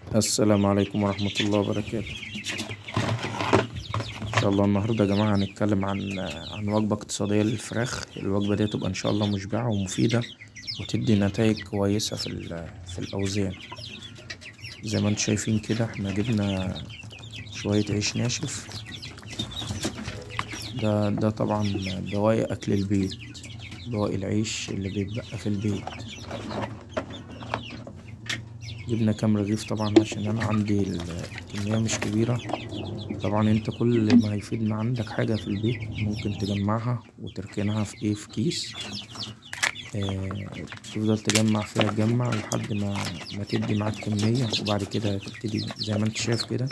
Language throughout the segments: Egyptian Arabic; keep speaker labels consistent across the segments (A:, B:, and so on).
A: السلام عليكم ورحمة الله وبركاته إن شاء الله النهاردة يا جماعة هنتكلم عن عن وجبة اقتصادية للفراخ الوجبة دي تبقى إن شاء الله مشبعة ومفيدة وتدي نتائج كويسة في ال- في الأوزان زي ما انتم شايفين كده احنا جبنا شوية عيش ناشف ده ده طبعا بواقي أكل البيت بواقي العيش اللي بيتبقى في البيت جبنا كام رغيف طبعا عشان انا عندي الكمية مش كبيرة طبعا انت كل ما هيفيد ما عندك حاجة في البيت ممكن تجمعها وتركنها في ايه في كيس آه، تفضل تجمع فيها تجمع لحد ما ما تدي معاك كمية وبعد كده تبتدي زي ما انت شايف كده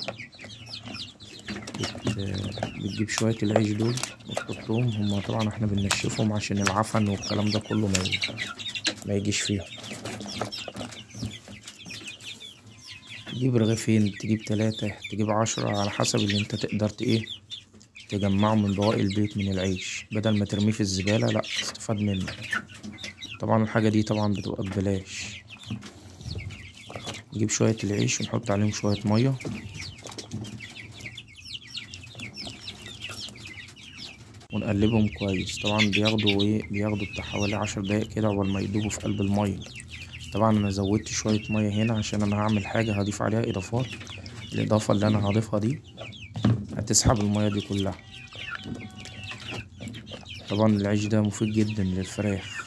A: بت- بتجيب شوية العيش دول وتحطهم هما طبعا احنا بننشفهم عشان العفن والكلام ده كله ما ي- ما يجيش فيهم تجيب رغيفين تجيب تلاتة تجيب عشرة على حسب اللي انت تقدر ت- ايه تجمعه من بواقي البيت من العيش بدل ما ترميه في الزبالة لا تستفاد منه طبعا الحاجة دي طبعا بتبقى ببلاش نجيب شوية العيش ونحط عليهم شوية مية ونقلبهم كويس طبعا بياخدوا ايه بياخدوا بتاع حوالي عشر دقايق كده عقبال ما يدوبوا في قلب المية طبعا انا زودت شوية مية هنا عشان انا هعمل حاجة هضيف عليها اضافات الاضافة اللي انا هضيفها دي هتسحب المية دي كلها طبعا العيش ده مفيد جدا للفراخ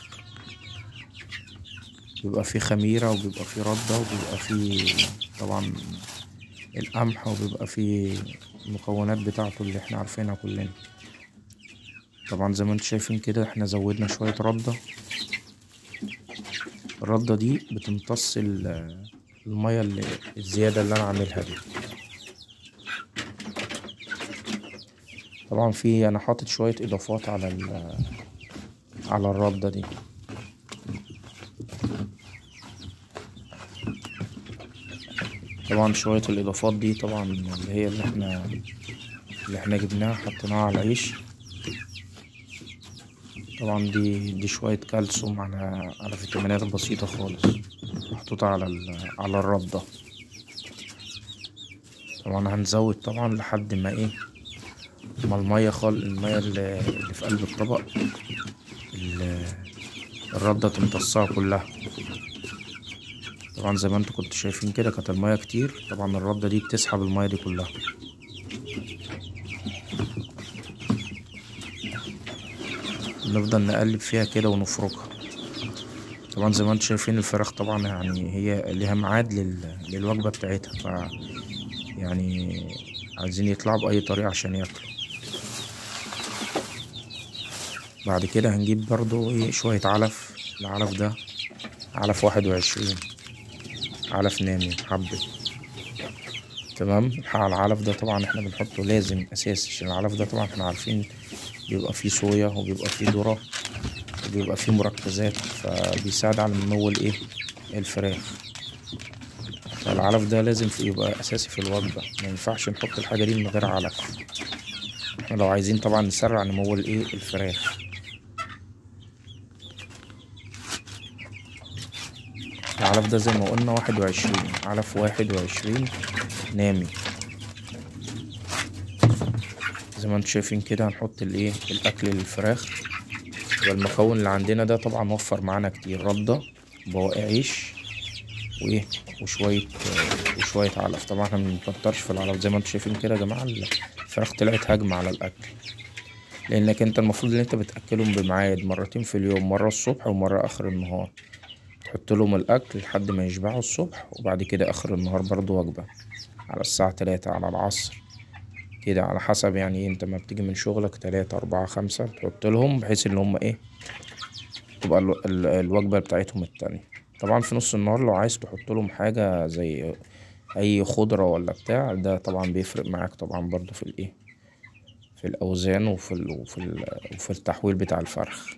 A: بيبقى فيه خميرة وبيبقى فيه ردة وبيبقى فيه طبعا القمح وبيبقى فيه المكونات بتاعته اللي احنا عارفينها كلنا طبعا زي ما انتم شايفين كده احنا زودنا شوية ردة الردة دي بتمتص ال- المية اللي الزيادة اللي انا عاملها دي طبعا في انا حاطط شوية اضافات على ال على الردة دي طبعا شوية الاضافات دي طبعا اللي هي اللي احنا اللي احنا جبناها حطيناها على العيش طبعا دي دي شوية كالسيوم على على فيتامينات بسيطة خالص محطوطة على ال... على الردة طبعا هنزود طبعا لحد ما ايه ما المية خال المية اللي اللي في قلب الطبق ال- الردة تمتصها كلها طبعا زي ما انتوا كنتوا شايفين كده كانت المية كتير طبعا الردة دي بتسحب المية دي كلها نفضل نقلب فيها كده ونفركها طبعا زي ما انتوا شايفين الفراخ طبعا يعني هي ليها ميعاد لل... للوجبة بتاعتها ف يعني عايزين يطلعوا بأي طريقة عشان ياكلوا بعد كده هنجيب برضو ايه شوية علف العلف ده علف واحد وعشرين علف نامي حبة تمام على العلف ده طبعا احنا بنحطه لازم اساسي عشان العلف ده طبعا احنا عارفين بيبقى فيه صويا وبيبقى فيه ذرة وبيبقى فيه مركزات فبيساعد على نمو الايه الفراخ فالعلف ده لازم في يبقى اساسي في الوجبة ما ينفعش نحط الحاجة دي من غير علف احنا لو عايزين طبعا نسرع نمو الايه الفراخ العلف ده زي ما قلنا واحد وعشرين علف واحد وعشرين نامي زي ما انتم شايفين كده هنحط الايه الاكل للفراخ يبقى المكون اللي عندنا ده طبعا وفر معانا كتير ردة بواقي عيش وايه وشوية آه، وشوية علف طبعا احنا مبنكترش في العلف زي ما انتم شايفين كده يا جماعة الفراخ طلعت هجمة على الأكل لأنك انت المفروض ان انت بتأكلهم بميعاد مرتين في اليوم مرة الصبح ومرة آخر النهار تحط لهم الأكل لحد ما يشبعوا الصبح وبعد كده آخر النهار برضو وجبة على الساعة تلاتة على العصر كده على حسب يعني انت ما بتيجي من شغلك تلاتة أربعة خمسة تحط لهم بحيث ان هم ايه تبقى ال- ال- الوجبة بتاعتهم التانية طبعا في نص النهار لو عايز تحط لهم حاجة زي أي خضرة ولا بتاع ده طبعا بيفرق معاك طبعا برضو في الايه في الأوزان وفي ال وفي ال وفي التحويل بتاع الفرخ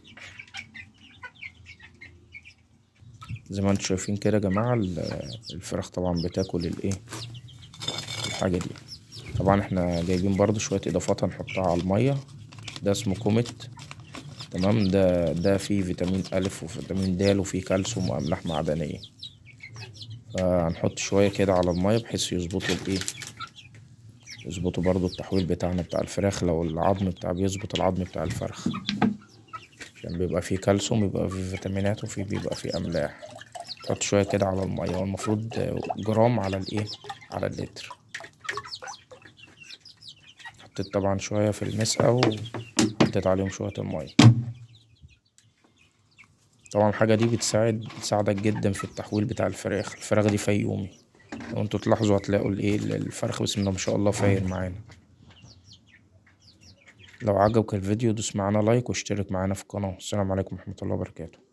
A: زي ما انتم شايفين كده يا جماعة ال- الفراخ طبعا بتاكل الايه الحاجة دي طبعا احنا جايبين برضو شوية اضافات هنحطها على المية ده اسمه كوميت تمام ده ده فيه فيتامين ألف وفيتامين د وفيه كالسيوم وأملاح معدنية فهنحط شوية كده على المية بحيث يظبطوا الايه يظبطوا برضو التحويل بتاعنا بتاع الفراخ لو العظم بتاع بيظبط العظم بتاع الفرخ عشان بيبقى فيه كالسيوم بيبقى فيه فيتامينات وفيه بيبقى فيه أملاح تحط شوية كده على المية والمفروض جرام على الايه على اللتر حطيت طبعا شوية في المسقة وحطيت عليهم شوية المية طبعا الحاجة دي بتساعد بتساعدك جدا في التحويل بتاع الفراخ الفراخ دي فيومي لو انتوا تلاحظوا هتلاقوا الايه الفرخ بسم الله ما شاء الله فاير معانا لو عجبك الفيديو دوس معانا لايك واشترك معانا في القناة السلام عليكم ورحمة الله وبركاته